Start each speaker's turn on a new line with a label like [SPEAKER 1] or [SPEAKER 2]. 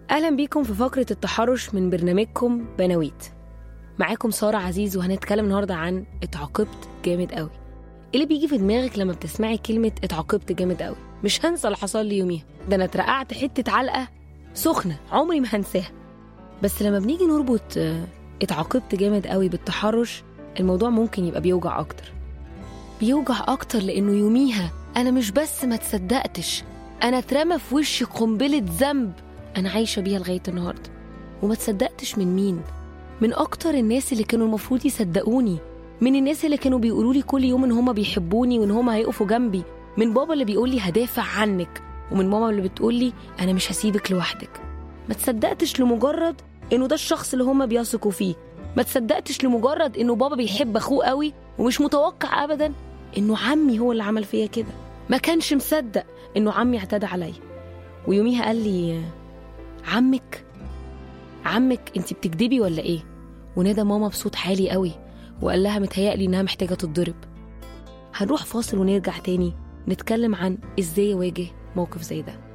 [SPEAKER 1] أهلا بيكم في فقرة التحرش من برنامجكم بناويت معاكم سارة عزيز وهنتكلم النهاردة عن اتعاقبت جامد قوي إيه اللي بيجي في دماغك لما بتسمعي كلمة اتعاقبت جامد قوي مش هنسى اللي حصل لي يوميها ده أنا اترقعت حتة علقة سخنة عمري ما هنساها بس لما بنيجي نربط آه، اتعاقبت جامد قوي بالتحرش الموضوع ممكن يبقى بيوجع أكتر بيوجع أكتر لأنه يوميها أنا مش بس ما تصدقتش أنا اترمى في وشي قنبلة ذنب أنا عايشة بيها لغاية النهاردة وما تصدقتش من مين من أكتر الناس اللي كانوا المفروض يصدقوني من الناس اللي كانوا بيقولوا لي كل يوم إن هما بيحبوني وإن هما هيقفوا جنبي من بابا اللي بيقول لي هدافع عنك ومن ماما اللي بتقول لي أنا مش هسيبك لوحدك ما تصدقتش لمجرد إنه ده الشخص اللي هما بيثقوا فيه ما تصدقتش لمجرد إنه بابا بيحب أخوه قوي ومش متوقع أبدا إنه عمي هو اللي عمل فيا كده ما كانش مصدق إنه عمي اعتدى عليا ويوميها قال لي عمك عمك انت بتكدبي ولا ايه ونادى ماما بصوت عالي قوي وقال لها متهيألي انها محتاجه تتضرب هنروح فاصل ونرجع تاني نتكلم عن ازاي اواجه موقف زي ده